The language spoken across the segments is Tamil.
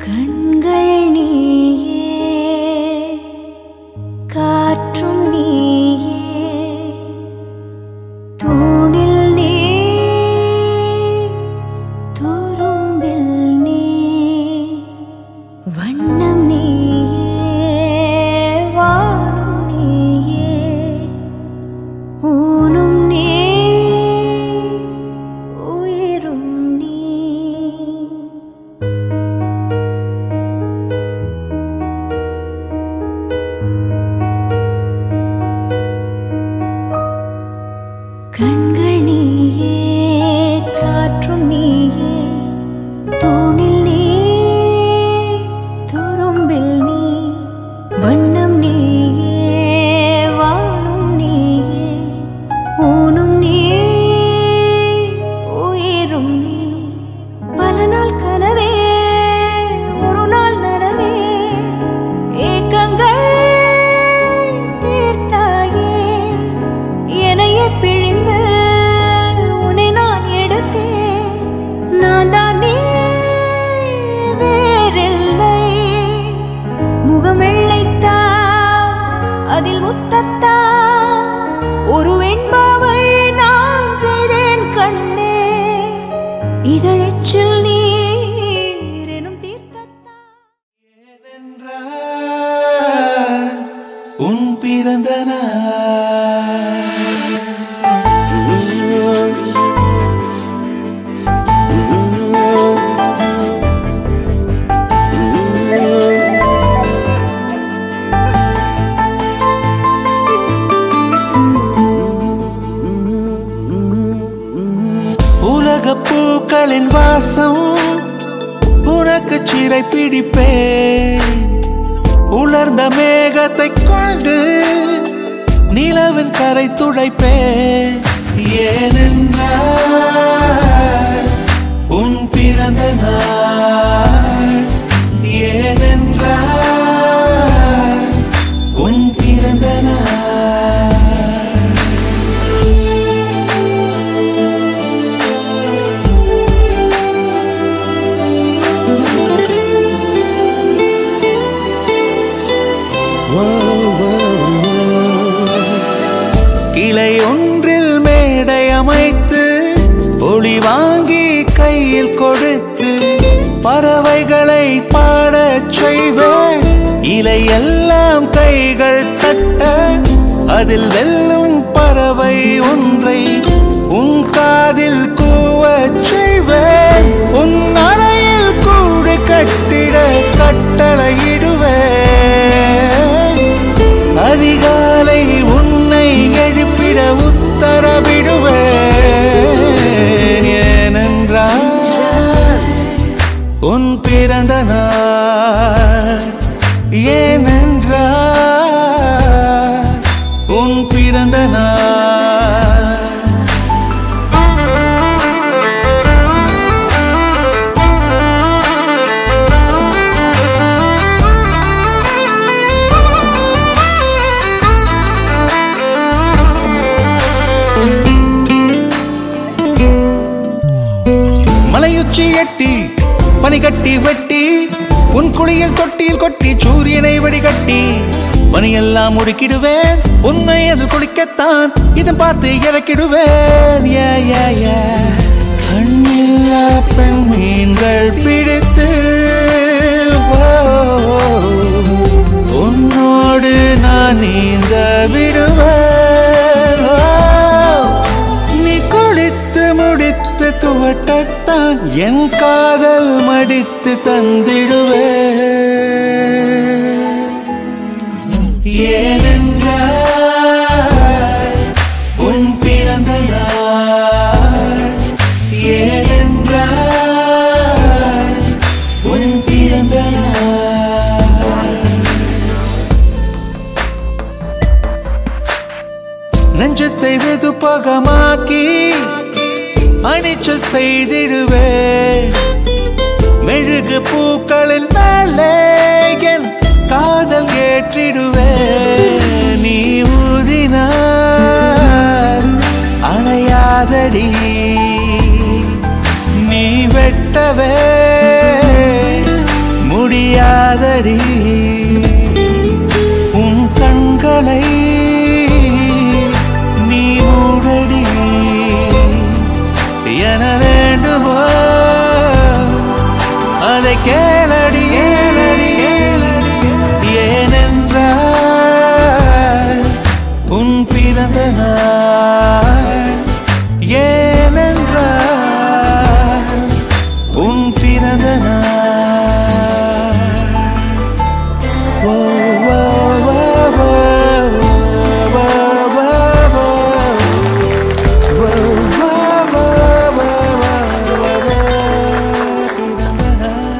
கண்கள் நீயே காற்றும் நீயே தூணில் நீ துரும்பில் நீ வண்ணம் நீயே வானும் நீயே ஊனும் நீ உயிரும் நீ கண்கள் நீயே காற்றும் நீயே தூணில் நீ துரும்பில் நீ வண்ணம் நீயே வாழும் நீயே ஊனும் நீ உயிரும் நீ பல நாள் கனவே ஒரு நாள் நனவே ஏக்கங்கள் தீர்த்தாயே என்னையே பிழிந்து உன்னை நான் எடுத்தேன் நான் தான் நீ வேறில்லை முகம் வெள்ளைத்தா அதில் முத்தத்தா ஒரு வெண்பாவை நான் செய்தேன் கண்ணே இதழச்சில் நீர் எனும் தீர்த்தத்தா ஏனென்றால் உன் பிறந்த நாள் உலக பூக்களின் வாசம் உனக்கு சிறை பிடிப்பேன் உலர்ந்த மேகத்தை கொண்டு நிலவின் கரை துடைப்பேன் ஏனென்றால் உன் பிறந்த நாள் ஏனென்றால் உன் பிறந்த நாள் கிளை ஒன்றில் மேடை அமைத்து ஒளி வாங்கி கையில் கொடுத்து பறவைகளை பாடச் செய்வேன் இலையெல்லாம் கைகள் தட்ட அதில் வெல்லும் பறவை ஒன்றை உன் காதில் கூவச் செய்வேன் உன் அறையில் கூடு கட்டிட கட்டளையிடுவேன் அதிகாலை உன்னை எழுப்பிட உத்தரவிடுவேன் ஏனென்றால் உன் பிறந்த நாள் ஏனென்றால் உன் பிறந்த நாள் மலையுச்சி எட்டி பனிகட்டி வெட்டி உன் குளியல் தொட்டியில் கொட்டி சூரியனை வடிகட்டி பனியெல்லாம் முடுக்கிடுவேன் உன்னை அது குளிக்கத்தான் இதன் பார்த்து இறக்கிடுவேன் ஏ, ஏ, ஏ. கண்ணில்லா பெண் மீன்கள் பிடித்து ஓ, உன்னோடு நான் நீந்த விடுவேன் ஓ. நீ குளித்து முடித்து துவட்டத்தான் என் காதல் மடித்து தந்திடுவே ஏனென்றால் உன் பிறந்த நாள் ஏனென்றால் உன் பிறந்த நாள் நெஞ்சத்தை வெதுப்பகமாக்கி அணிச்சல் செய்திடுவே மெழுகு பூக்களின் மேலே என் காதல் ஏற்றிடுவே நீ ஊதினார் அணையாதடி நீ வெட்டவே முடியாதடி உன் கண்களை நீ மூடடி என வேண்டுமோ அதை கேளடி ஏனென்றால் உன் பிறந்த நாள் ஏனென்றால் உன் பிறந்த நாள் ஓ, ஓ, ஓ, ஓ, ஓ, ஓ, ஓ, ஓ. Whoa, whoa, whoa, whoa, whoa, whoa, whoa.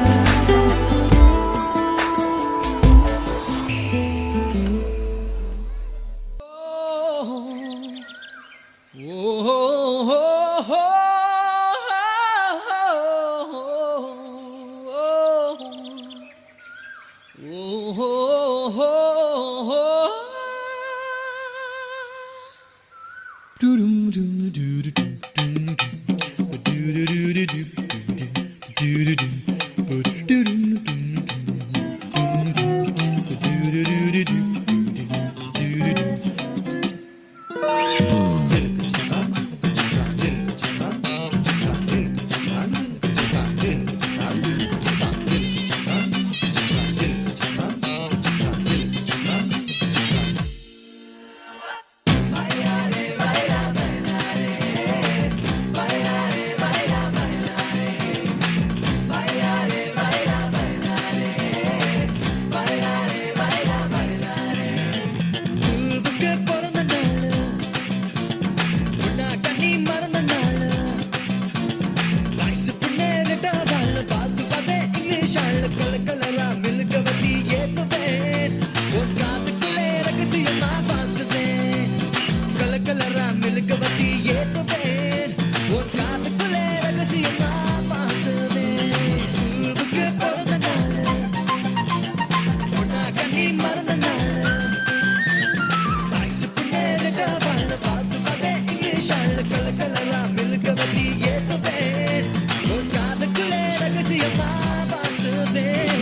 பூவுக்கு பிறந்த நாளு, உன்னா கண்ணி மறந்த நாளு. வயசு பின்னேறிட்ட வாழு, பார்த்து பார்த்தேன் இங்கிலீஷ் ஆளு, கலர் கலரா மெழுகுவர்த்தி ஏத்துவேன். உன் காதுக்குள்ளே ரகசியமா பார்த்துவேன். கலர் கலரா மெழுகுவர்த்தி ஏத்துவேன். உன் காதுக்குள்ளே ரகசியமா பார்த்துவேன். பூவுக்கு பிறந்த நாளு, உன்னா கண்ணி மறந்த நாளு வயசு பின்னேறிட்ட வாழு, பார்த்து பார்த்தேன் இங்கிலீஷ் ஆளு, கலர் கலரா மெழுகுவர்த்தி ஏத்துவேன். உன் காதுக்குள்ளே ரகசியமா பார்த்துவேன்.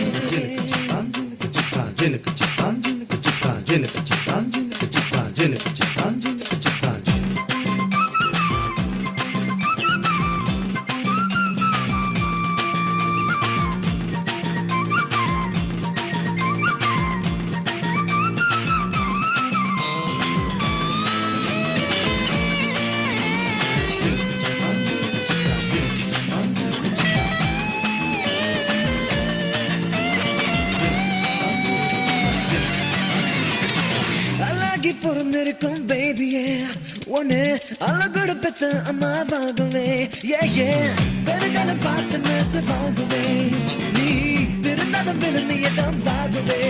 அழகி பிறந்திருக்கும் பேபியே ஒன்னு அழகோடு பெத்த அம்மாவாகவே ஏ ஏ பெருகாலம் பார்த்து நெசவாகவே நீ பிறந்ததும் பிறந்த இடம் வாகவே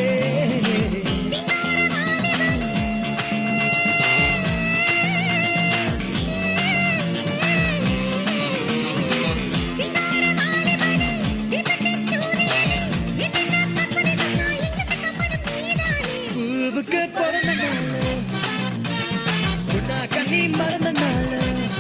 பூவுக்கு பிறந்த நாள் உன்னா கண்ணி மறந்த நாள்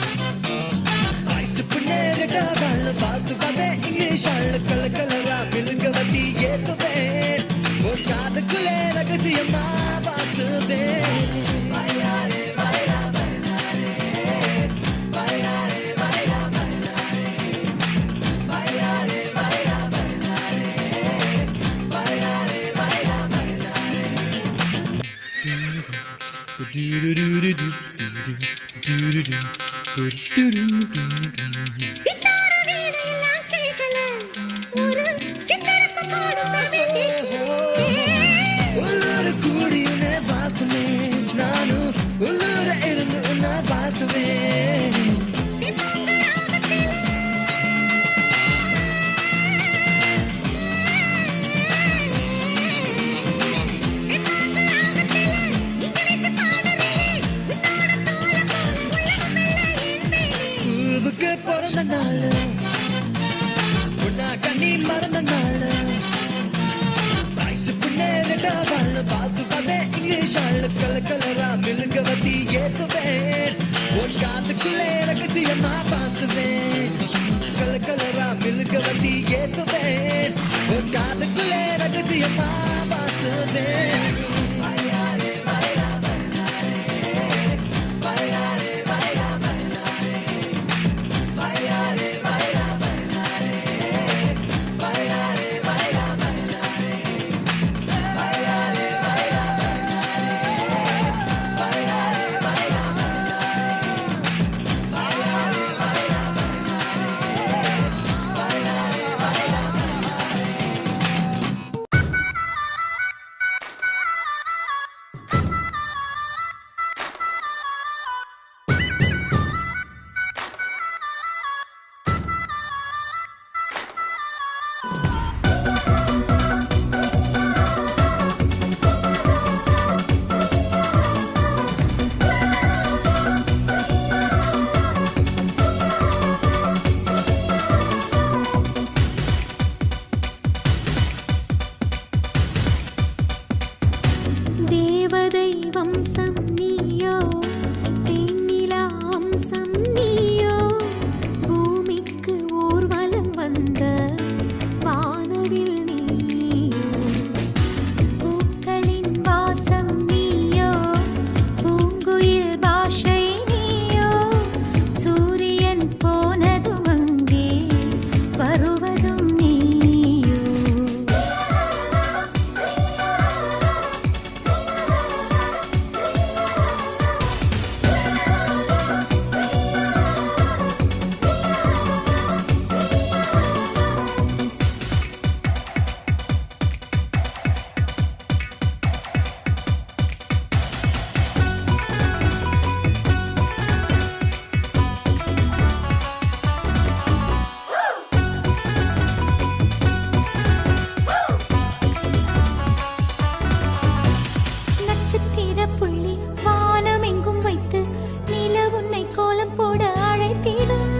வயசு பின்னேறிட்ட வாழ பார்த்து பார்த்தேன் இங்கிலீஷ் ஆளு கல கலரா மெழுகுவர்த்தி ஏத்துவேன் உன் காதுக்குள்ளே ரகசியமா பார்த்துவேன் வயலாரே, வயலா, வயலாரே. வயலாரே, வயலா, வயலாரே. வயலாரே, வயலா, வயலாரே. வயலாரே, வயலா, வயலாரே. சித்தார வீணையெல்லாம் கேட்கல ஒரு சித்தரப்பு போடுதானே உள்ளூர் கூடி உன்னை பார்த்துவேன் நானும் உள்ளூர இருந்து உன்னை பார்த்துவேன் பூவுக்கு பிறந்த நாள் உன்னா கண்ணி மறந்த நாள் வயசு பின்னேறிட்ட வாழ பார்த்து பார்த்தேன் இங்கிலீஷ் ஆளு கல கலரா மெழுகுவர்த்தி ஏத்துவேன் உன் காதுக்குள்ளே ரகசியமா பார்த்துவேன் கல கலரா மெழுகுவர்த்தி ஏத்துவேன் உன் காதுக்குள்ளே ரகசியமா பார்த்ததேன் தேவதை வம்சம் நீயோ தென்னிலா அம்சம் நீயோ பூமிக்கு ஊர்வலம் வந்த வானவில் நீயோ பூக்களின் வாசம் நீயோ பூங்குயில் பாஷை நீயோ சூரியன் போனதும் அங்கே வருவதும் நீயோ நட்சத்திர புள்ளி வானம் எங்கும் வைத்து நில உன்னை கோலம் போட அழைத்திடும்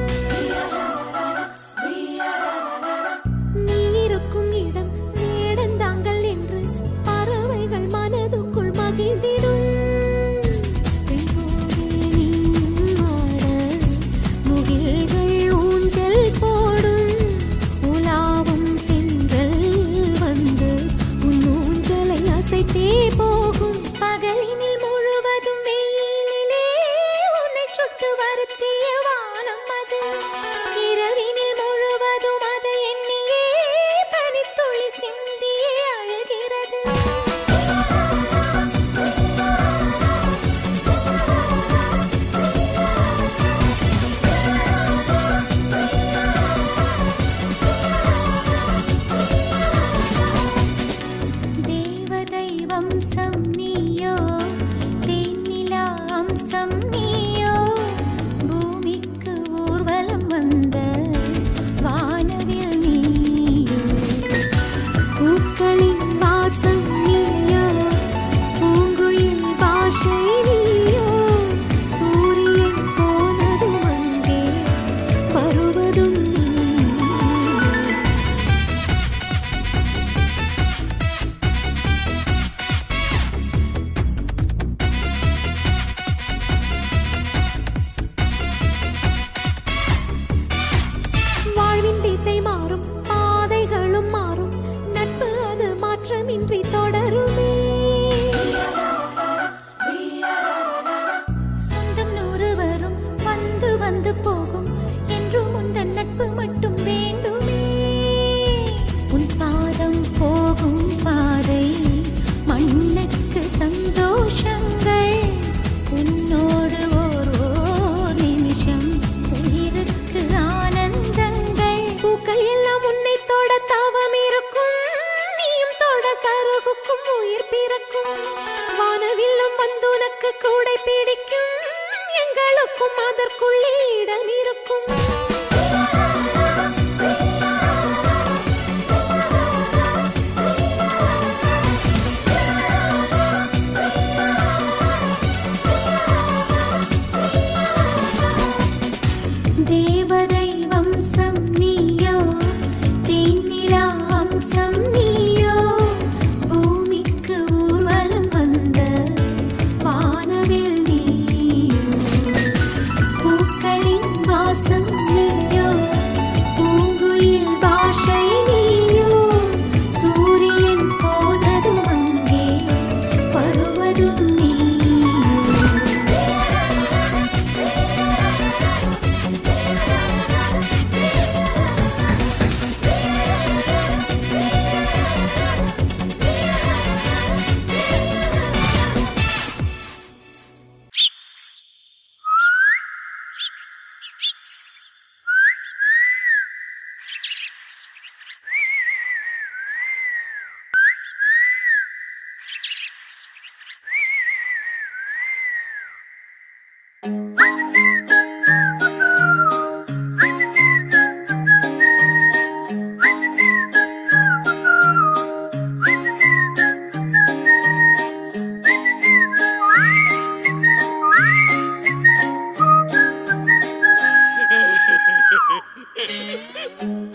நீ இருக்கும் இடம் வேடந்தாங்கள் என்று பறவைகள் மனதுக்குள் மகிழ்ந்திடும் தெய்வோடு நீயும் ஆட முகில்கள் ஊஞ்சல் போடும் உலாவும் தென்றல் வந்து உன் ஊஞ்சலை அசைத்தே போகும் பகலினில் முழுவதும் வெயிலிலே உன்னை சுட்டு வருத்திய வானம் அது இரவினில் முழுவதும் அதை எண்ணியே பனித்துளி சிந்தியே அழுகிறது தேவதை வம்சம் நீயோ தேனிலா அம்சம் நீயோ பூமிக்கு ஊர்வலம் வந்த வானவில் நீயோ பூக்களின் வாசம் நீயோ பூங்குயில் பாஷை நீயோ சூரியன் போனதும் அங்கே வருவதும் நீயோ வாழ்வின் திசை மாறும் பாதைகளும் மாறும் நட்பு அது மாற்றமின்றி தொடருமே சொந்தம் நூறு வரும் வந்து வந்து போகும் என்றும் உந்தன் நட்பு மட்டும் வேண்டுமே உன் பாதம் போகும் பாதை மண்ணுக்கு சந்தோஷங்கள் உன்னோடு ஓர் ஓர் நிமிஷம் உயிருக்கு ஆனந்தங்கள் பூக்கள் எல்லாம் உன்னை தொட தாவம் இருக்கும் நீயும் தொட சருகுக்கும் உயிர் பிறக்கும் வானவில்லும் வந்து உனக்கு கூடை பிடிக்கும் எங்களுக்கும் அதற்குள்ளே இடம் இருக்கும் தேவதை வம்சம் நீயோ தேனிலா அம்சம் நீயோ பூமிக்கு ஊர்வலம் வந்த வானவில் நீயோ பூக்களின் வாசம்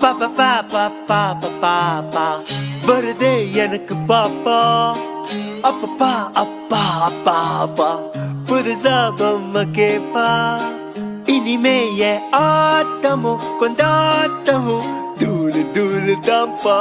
பாப்பா பாப்பா பாப்பா பாப்பா வருதே எனக்கு பாப்பா அப்பப்பா அப்பா அப்பா அப்பா புதுசா பொம்மை கேப்பா இனிமே என் ஆட்டமும் கொண்டாட்டமும் தூளு தூளு தான்ப்பா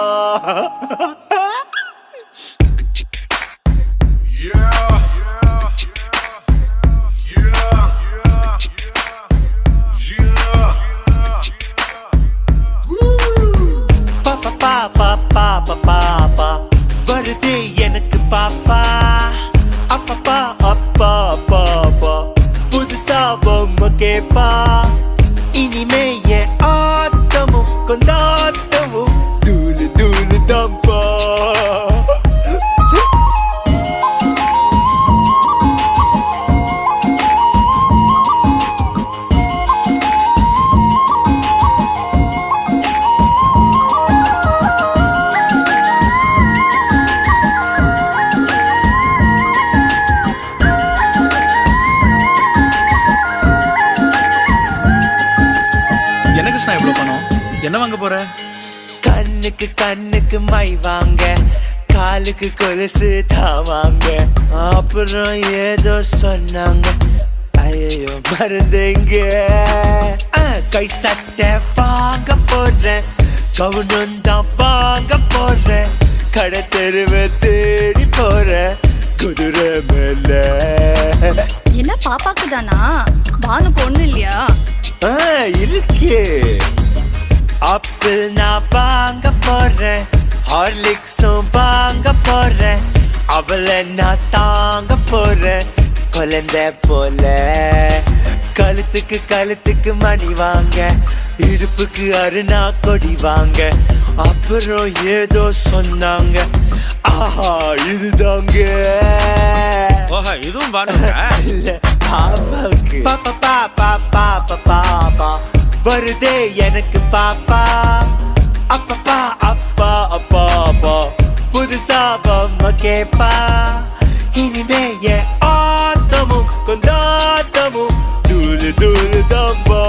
பாப்பா பாப்பா பாப்பா பாப்பா வருது எனக்கு பாப்பா அப்பப்பா அப்பா அப்பா அப்பா புதுசா பொம்மை கேப்பா இனிமே என் ஆட்டமும் கொண்டாட்டமும் தூளு தூளு தான்ப்பா என்ன கிருஷ்ணா இவ்வளவு பணம் என்ன வாங்க போற கண்ணுக்கு கண்ணுக்கு மை வாங்க காலுக்கு கொலுசு தான் வாங்க அப்புறம் ஏதோ சொன்னாங்க ஐயோ மருந்துங்க ஆ, கை சட்டை வாங்க போறேன் கவுனும் தான் வாங்க போறேன் கடை தெருவை தேடி போறேன் குதிரை மேல என்ன பாப்பாக்கு தானா பானுக்கு ஒண்ணு இல்லையா ஆ, இருக்கு ஆப்பிள் நான் வாங்க போறேன் ஹார்லிக்ஸும் வாங்க போறேன் அவளை நான் தாங்க போறேன் குழந்தை போல கழுத்துக்கு கழுத்துக்கு மணி வாங்க இடுப்புக்கு அருணா கொடி வாங்க அப்புறம் ஏதோ சொன்னாங்க ஆஹா இதுதாங்க ஓஹோ இதுவும் பானுக்கா இல்ல, பாப்பாவுக்கு. பாப்பா பாப்பா பாப்பா பாப்பா வருதே எனக்கு பாப்பா அப்பப்பா அப்பா அப்பா அப்பா புதுசா பொம்மை கேப்பா இனிமே என் ஆட்டமும் கொண்டாட்டமும் தூளு தூளு தம்பா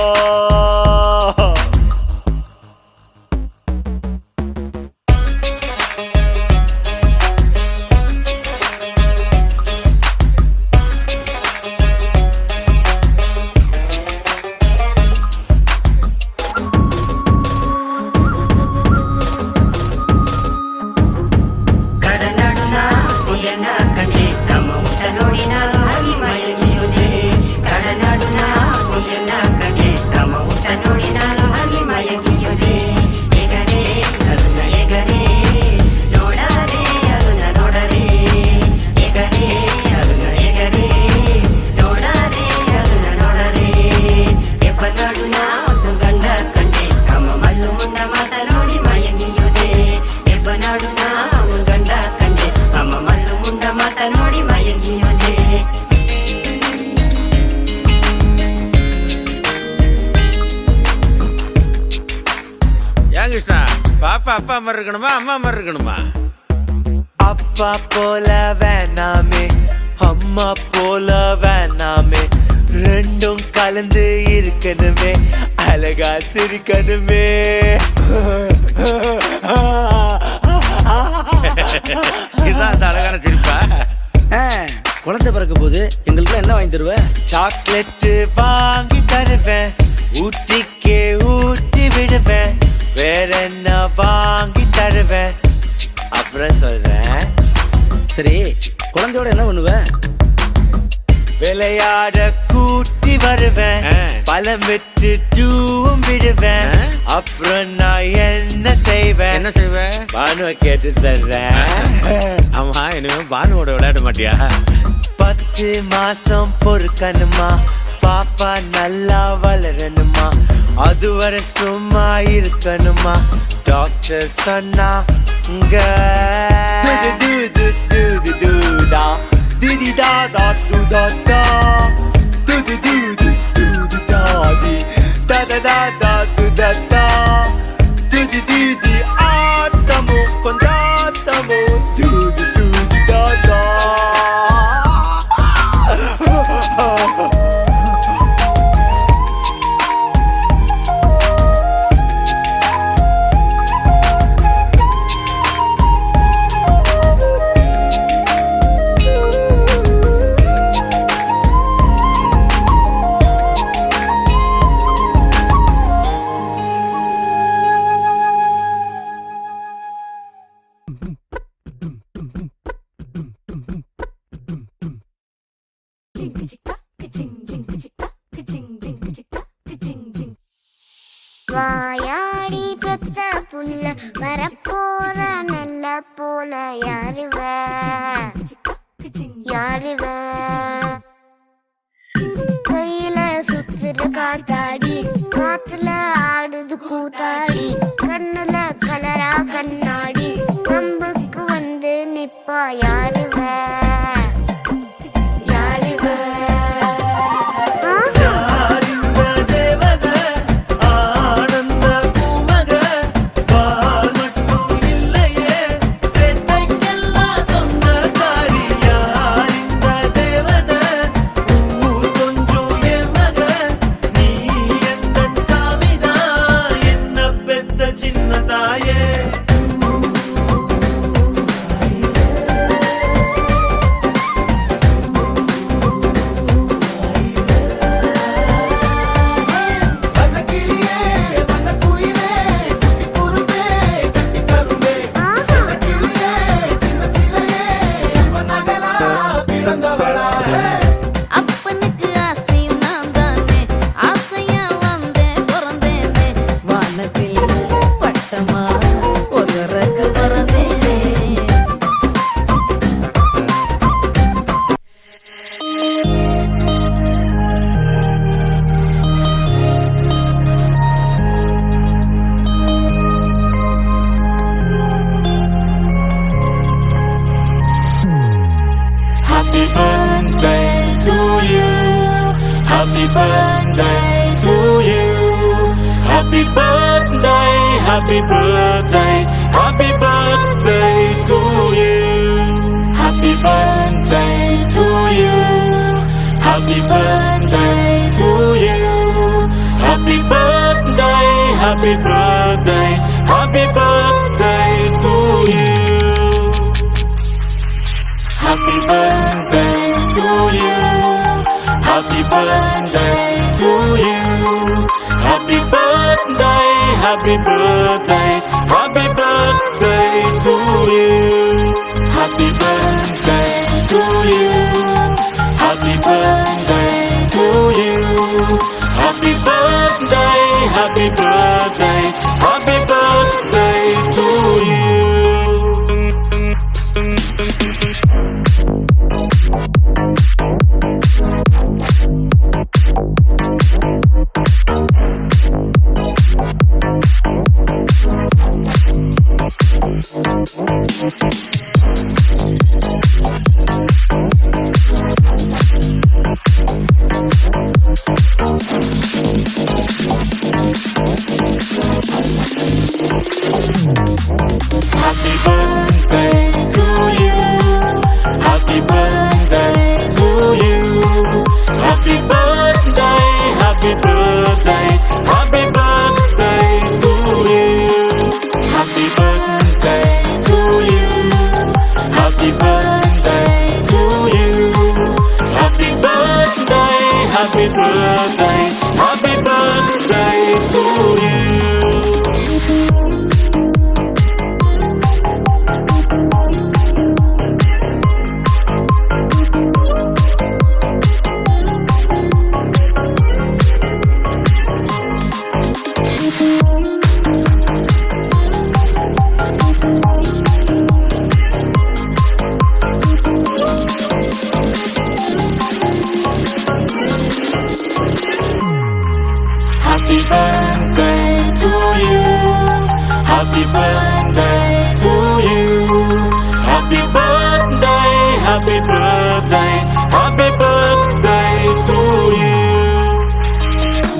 ಕಡನಾಡುನ ಉಯಣ್ಣ ಕಂಡೆ ನಮ್ಮ ಊಟ ನೋಡಿ ನಾನು ಹಾಗೆ ಮಯಗಿಯುವುದೇ ಕಡನಾಡುನ ಉಯಣ್ಣ ಕಂಡೆ ನಮ್ಮ ಊಟ ನೋಡಿ ನಾನು ಹಾಗೆ ಮಯಗಿಯುವುದೇ ಎಗರೆ ಅರುಣ ಎಗರೆ ನೋಡರೆ ಅರುಣ ನೋಡರೆ ಎಗರೆ ಅರುಣ ಎಗರೆ ನೋಡರೆ ಅರುಣ ನೋಡರೆ ಎಪ್ಪನಾಡುನ ಒಂದು ಗಂಡ ಕಂಡೆ ನಮ್ಮ ಮಣ್ಣು ಮುಂಡ ಮಾತ ನೋಡಿ ಮಯಗಿಯುವುದೇ ಎಬ್ಬನಾಡುನ ಒಂದು ಗಂಡ ಕಂಡೆ ನಮ್ಮ ಮಣ್ಣು ಮುಂಡ ಮಾತ ನೋಡಿ ಮಯಗಿಯುವುದೇ ஏன் கிருஷ்ணா பாப்பா அப்பா மாதிரி இருக்கணுமா அம்மா மாதிரி இருக்கணுமா அப்பா போல வேணாமே அம்மா போல வேணாமே ரெண்டும் கலந்து இருக்கணுமே அழகா சிரிக்கணுமே இதுதான் அந்த அழகான சிரிப்பா ஆ, குழந்தை பிறக்க போது எங்களுக்கு என்ன வாங்கி தருவ சாக்லேட் வாங்கி தருவேன் ஊட்டிக்கே ஊட்டி விடுவேன் வேற என்ன வாங்கி தருவேன் அப்புறம் சொல்றேன் சரி குழந்தையோட என்ன பண்ணுவ விளையாட கூட்டி வருவேன் ஆ. பழம் விட்டு டூவும் விடுவேன் ஆ. அப்புறம் நான் என்ன செய்வேன் என்ன செய்வ பானுவை கேட்டு சொல்றேன் ஆமா இனிமே பானுவோட விளையாட மாட்டியா பத்து மாசம் பொறுக்கணுமா பாப்பா நல்லா வளரணுமா அதுவரை சும்மா இருக்கணுமா டாக்டர் சொன்னாங்க துது துது துது துதா திதி தாதா துதா தா துது துது துது தாதி தத தாதா துதா தா துதி துதி ஆட்டமோ கொண்டாட்டமோ துதி துதி தாதா வாயாடி பெத்த புள்ள வரப்போற நல்ல போல யாருவ யாருவ கையில சுத்துற காத்தாடி காத்துல ஆடுது கூத்தாடி கண்ணுல கலரா கண்ணாடி கம்புக்கு வந்து நிப்பா யாருவ யாருவ ஆஹா ஆனந்த பூமக பால் மட்டும் இல்லையே செட்டைக்கெல்லாம் சொந்தக்காரி யார் இந்த தேவதை ஊர் கொஞ்சம் என் மக நீ எந்தன் சாமிதான் என்ன பெத்த சின்ன தாயே அப்பனுக்கு ஆஸ்தியும் நான் தானே ஆசையா வந்தேன் பிறந்தேனே வானத்தில் பட்டமா ஒசரக்கு பிறந்தேனே Happy birthday to you. Happy birthday to you. Happy birthday, happy birthday, happy birthday to you. Happy birthday to you. Happy birthday to you. Happy birthday, happy birthday, happy birthday to you. Happy birthday to you. Happy birthday to you. Happy birthday, happy birthday, happy birthday to you. Happy birthday to you. Happy birthday to you. Happy birthday, happy birthday, happy birthday to you. Happy birthday to you. Happy birthday to you. Happy birthday, happy birthday, happy birthday to you. Happy birthday to you. Happy birthday to you. Happy birthday, happy birthday, happy birthday to you. Happy birthday to you. Happy birthday to you. Happy birthday, happy birthday, happy birthday to you.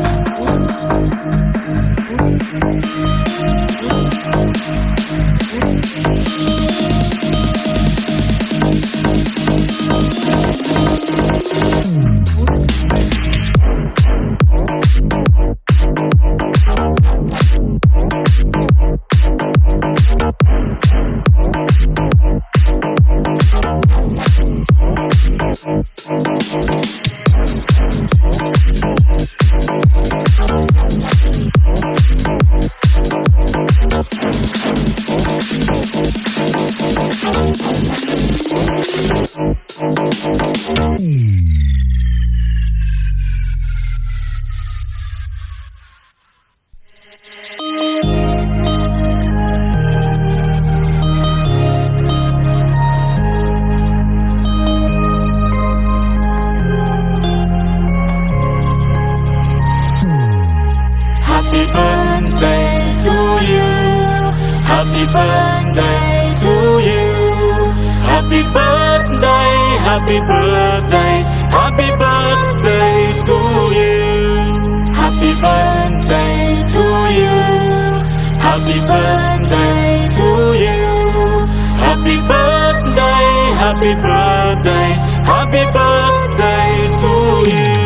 Happy birthday to you. Happy birthday, happy birthday, happy birthday to you. Happy birthday to you. Happy birthday to you. Happy birthday, happy birthday, happy birthday to you.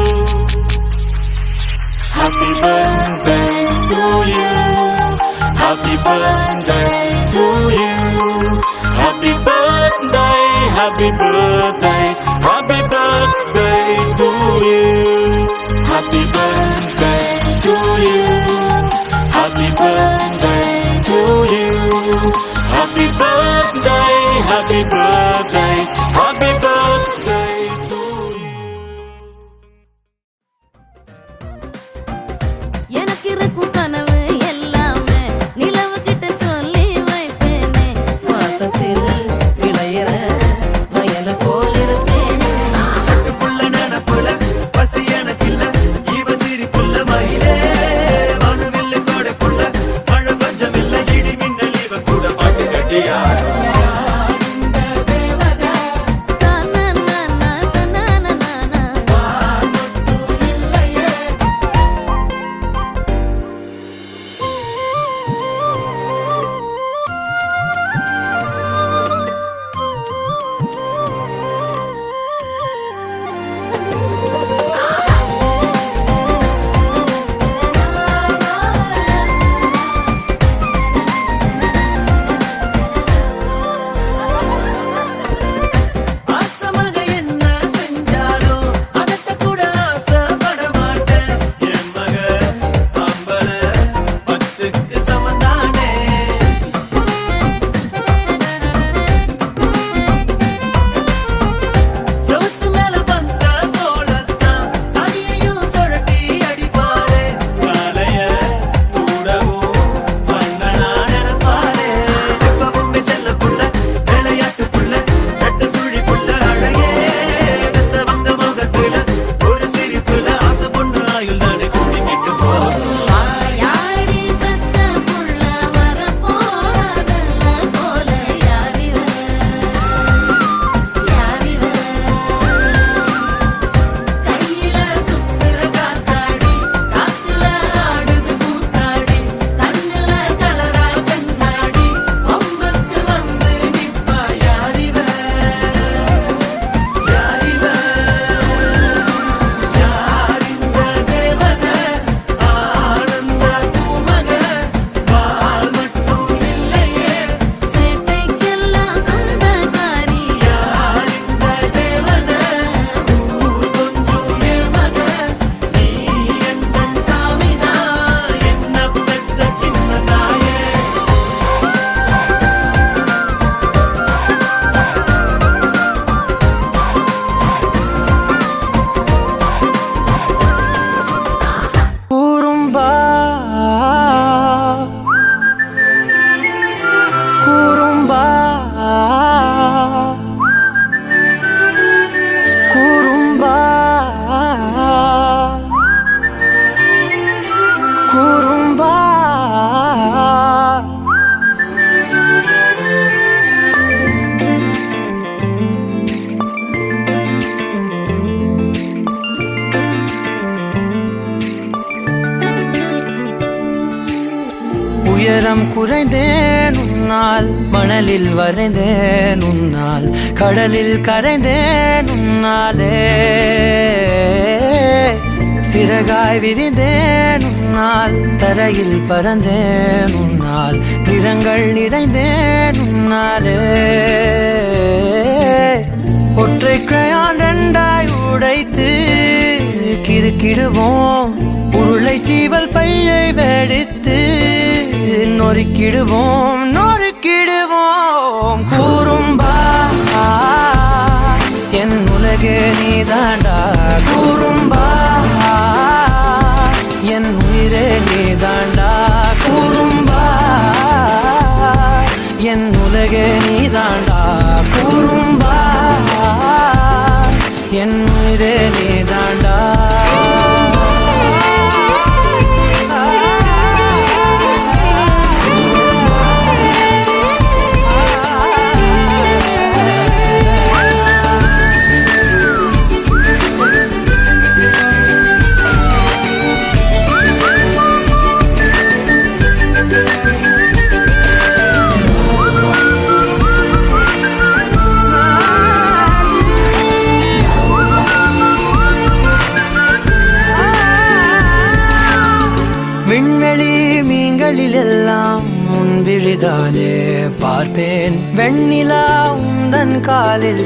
Happy birthday to you. Happy birthday to you. Happy birthday, happy birthday, happy birthday to you. Happy birthday to you. Happy birthday to you. Happy birthday, happy birthday, happy birthday to you. எனக்கு இருக்கும் கனவு எல்லாமே நிலவு கிட்ட சொல்லி வைப்பேனே வாசத்தில் விளையிற வயல போல் இருப்பேனே புள்ள நினப்புல பசி எனக்கில்ல இவ சிரிப்புள்ள மயிலே மனுவில்ல கோடைக்குள்ள மழை பஞ்சம் இல்ல இடி மின்னல் இவ கூட பாட்டு கட்டியா தன்னன்னா, தன்னன்னா. ஆசமாக என்ன செஞ்சாலும் அதட்ட கூட ஆசைப்பட மாட்டேன் என் மக அம்பள பத்துக்கு சமந்தானே செவுத்து மேல பந்த போலத்தான் சரியையும் சுழட்டி அடிப்பாளே காலைய கூடவும் மன்னனா நினைப்பாளே எப்பவுமே செல்ல புள்ள விளையாட்டு புள்ள ரெட்ட சுழி புள்ள அழகே வெத்த வங்க முகத்துல ஒரு சிரிப்புல ஆசை பொண்ணு ஆயுள் தானே கூட்டிக்கிட்டு போகும் வாயாடி பெத்த புள்ள வரப்போறதல்ல போல யாரிவ யாரிவ கையில சுத்துற காத்தாடி காத்துல ஆடுது கூத்தாடி கண்ணுல கலரா கண்ணாடி கொம்புக்கு வந்து நிப்பா யாரிவ யாரிவ யாரிந்த தேவத ஆனந்த பூமக பால் மட்டும் இல்லையே சேட்டைக்கெல்லாம் சொந்தக்காரி யாரிந்த தேவத ஊர் கொஞ்சம் ஏமக நீ எந்தன் சாமிதான் என்ன பெத்த சின்ன தாயே குறும்பா குறும்பா குறும்பா குறும்பா உயரம் குறைந்தேன் உன்னால் மணலில் வரைந்தேன் உன்னால் கடலில் கரைந்தேன் உன்னாலே சிறகாய் விரிந்தேன் உன்னால் தரையில் பறந்தேன் உன்னால் நிறங்கள் நிறைந்தேன் உன்னாலே ஒற்றை கிரையான் ரெண்டாய் உடைத்து கிறுக்கிடுவோம் உருளை சீவல் பையை வெடித்து நொறுக்கிடுவோம் நொறுக்கிடுவோம் கூறும்பா என் உலகே நீதாண்டா கூறும்பா என் உயிரே நீதாண்டா கூறும்பா என் உலகே நீதாண்டா கூறும்பா என் உயிரே நீதாண்டா விழிதானே பார்ப்பேன் வெண்ணிலா உந்தன் காலில்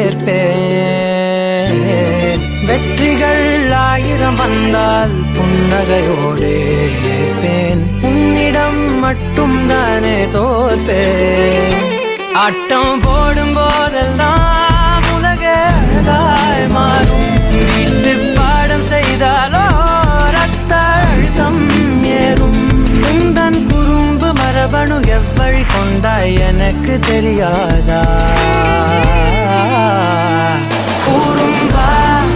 சேர்ப்பேன் வெற்றிகள் ஆயிரம் வந்தால் புன்னகையோடே ஏற்பேன் உன்னிடம் மட்டும் தானே தோற்பேன் ஆட்டம் போடும் போதெல்லாம் உலக அழகாய் மாறும் வீட்டு பாடம் செய்தாலோ ரத்த அழுத்தம் ஏறும் உந்தன் குறும்பு மரபணு எவ்வழி கொண்டாய் எனக்கு தெரியாதா கூறும்பா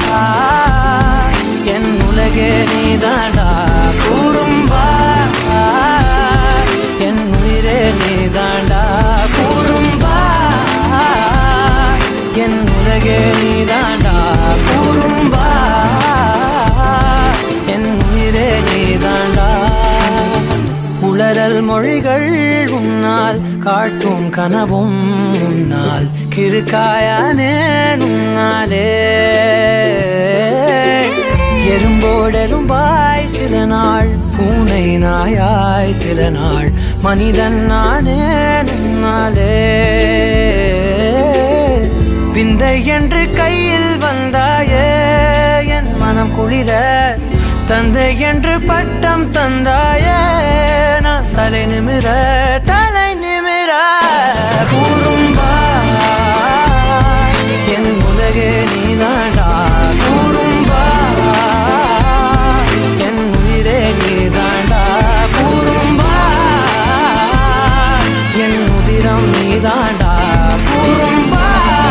என் உலகே நீதாண்டா கூறும்பா என் உயிரே நீதாண்டா கூறும்பா என் உலகே நீதாண்டா கூறும்பா என் உயிரே நீதாண்டா உளறல் மொழிகள் உன்னால் காட்டும் கனவும் உன்னால் கிருக்காயானே உன்னாலே எறும்போடெரும்பாய் சில நாள் பூனை நாயாய் சில நாள் மனிதன் நானே உன்னாலே விந்தை என்று கையில் வந்தாயே என் மனம் குளிர தந்தை என்று பட்டம் தந்தாயே நான் தலை நிமிர தலை நிமிர கூறும்பா என் உலகே நீதாண்டா கூறும்பா என் உயிரே நீதாண்டா கூறும்பா என் உதிரம் நீதாண்டா கூறும்பா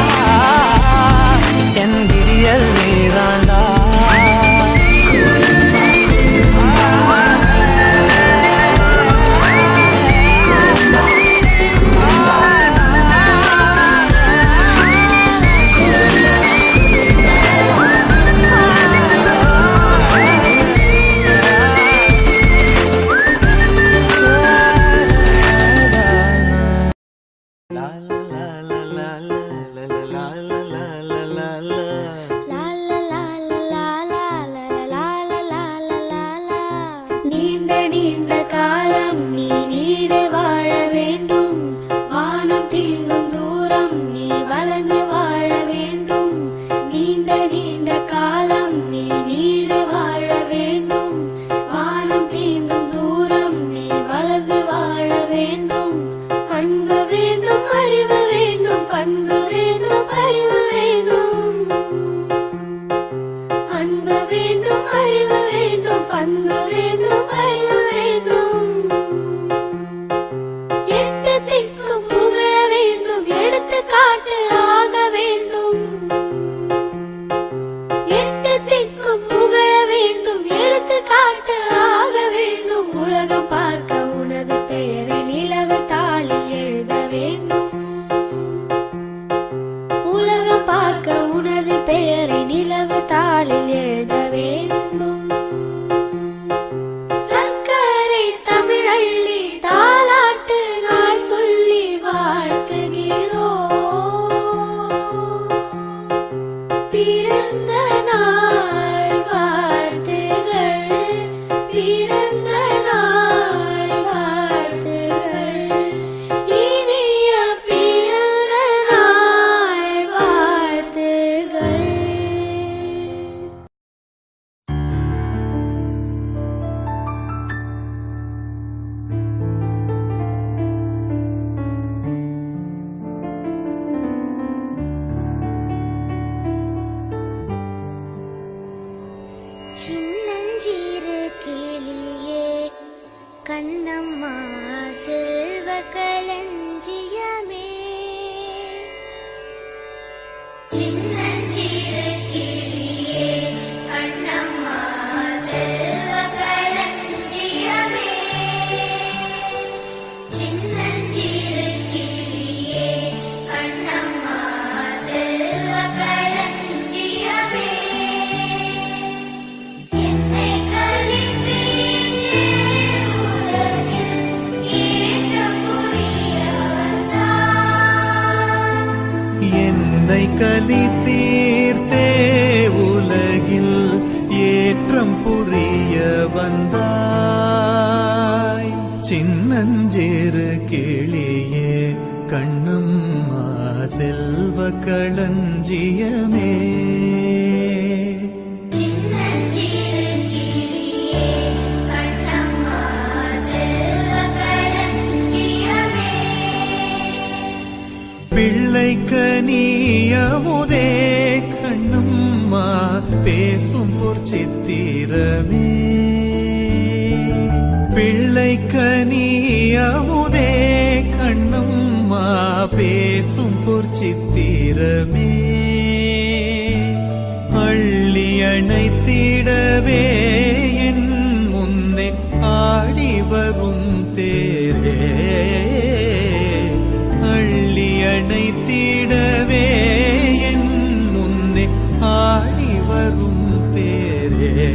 என் விடியல் நீதாண்டா நீண்ட நீண்ட காலம் நீ நீடு வாழ வேண்டும் வானம் தீண்டும் தூரம் நீ வளர்ந்து வாழ வேண்டும் நீண்ட நீண்ட காலம் நீ நீடு வாழ வேண்டும் வானம் தீண்டும் தூரம் நீ வளர்ந்து வாழ வேண்டும் அன்பு வேண்டும் அறிவு வேண்டும் பண்பு வேண்டும் அறிவு வேண்டும் அன்பு வேண்டும் அறிவு வேண்டும் பண்பு வேண்டும் அறிவு வேண்டும் எட்டு திக்கும் புகழ வேண்டும் எடுத்து காட்டு ஆக வேண்டும் எட்டு திக்கும் புகழ வேண்டும் எடுத்து காட்டு ஆக வேண்டும் உலகம் பார்க்க உனது பெயரை நிலவு தாளில் எழுத வேண்டும் உலகம் பார்க்க உனது பெயரை நிலவு தாளில் எழுத வேண்டும் சர்க்கரை தமிழள்ளி தாலாட்டு நாள் சொல்லி வாழ்த்துகிறோம் பிறந்த நாள் வாழ்த்துகள் பிறந்த நாள் வாழ்த்துகள் இனிய பிறந்த நாள் வாழ்த்துகள் சின்னஞ்சீரு கிளியே கண்ணம்மா செல்வ களஞ்சியமே சின்னஞ்சீரு கிளியே கண்ணம்மா செல்வ களஞ்சியமே சின்னஞ்சீரு கிளியே கண்ணம்மா செல்வ களஞ்சியமே என்னை கலித்தே உலகில் ஏற்றம் புரிய என்னை கலி தீர்த்தே உலகில் ஏற்றம் புரிய வந்தாய் சின்னஞ்சிறு சின்னஞ்சேரு கிளியே கண்ணம்மா செல்வ களஞ்சியமே சின்னஞ்சிறு கிளியே கண்ணம்மா செல்வ களஞ்சியமே பிள்ளைக்கு நீயமுதே கண்ணம்மா பேசும் பொற்சித்திரமே பிள்ளைக்கு நீயமுதே கண்ணம்மா பேசும் பொற்சித்திரமே அள்ளி அணைத்திடவே என் முன்னே ஆடி வரும் தேரே அள்ளி அணைத்திடவே என் முன்னே ஆடி வரும் தேரே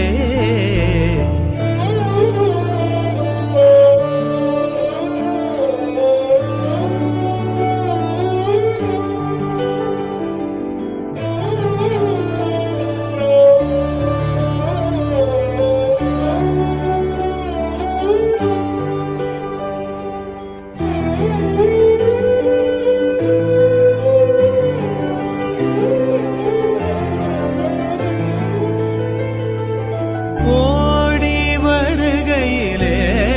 ஓடி வருகையிலே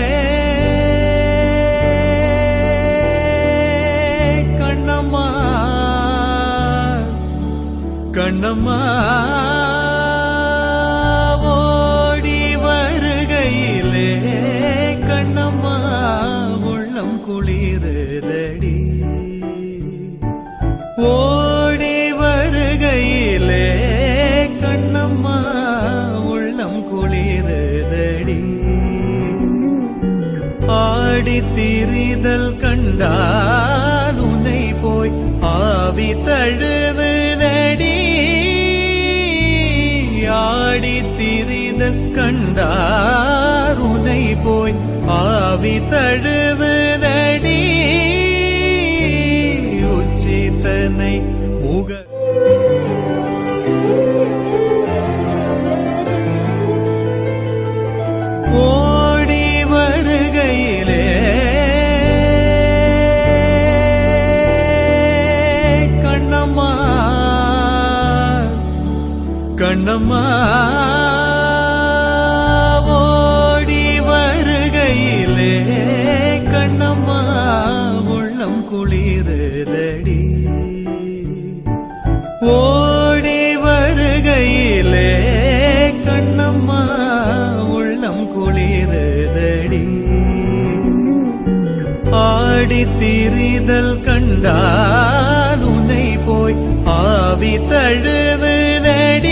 கண்ணம்மா கண்ணம்மா ஓடி வருகையிலே கண்ணம்மா உள்ளம் குளிருதடி ஓடி வருகையிலே கண்ணம்மா உள்ளம் குளிருதடி ஆடி திரிதல் கண்டால் உன்னை போய் ஆவி தழுவுதடி ஆடி திரிதல் கண்டார் உன்னை போய் ஆவி தழுவுதடி உச்சிதனை முக ஓடி வருகையிலே கண்ணம்மா கண்ணம்மா ஓடி வருகையிலே கண்ணம்மா உள்ளம் குளிருதடி ஓடி வருகையிலே கண்ணம்மா உள்ளம் குளிருதடி ஆடி திரிதல் கண்டால் உன்னை போய் ஆவி தழுவுதடி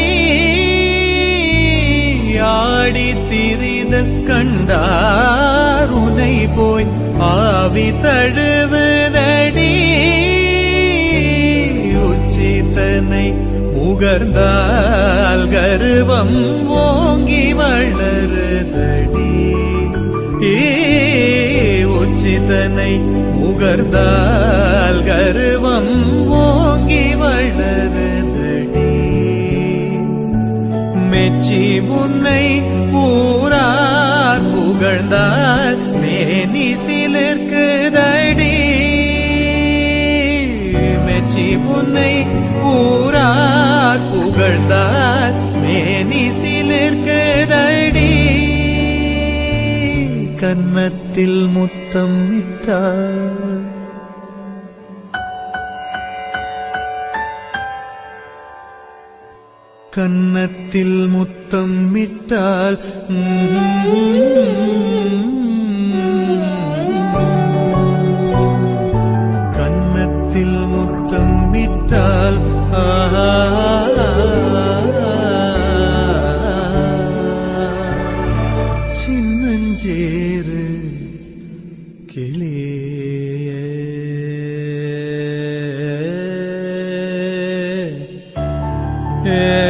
ஆடி திரிதல் கண்டார் உன்னை போய் ஆவி தழுவுதடி உச்சிதனை முகர்ந்தால் கருவம் ஓங்கி வளருதடி ஏ உச்சிதனை முகர்ந்தால் கருவம் ஓங்கி வளருதடி மெச்சி உன்னை ஊரார் புகழ்ந்தால் மேனி சிலிர்க்குதடி மெச்சி உன்னை ஊரார் புகழ்ந்தால் மேனி சிலிர்க்குதடி கன்னத்தில் முத்தம் இட்டார் கன்னத்தில் முத்தம் இட்டால் கன்னத்தில் முத்தம் விட்டால் ஆஹா சின்னஞ்சேரு கிளியே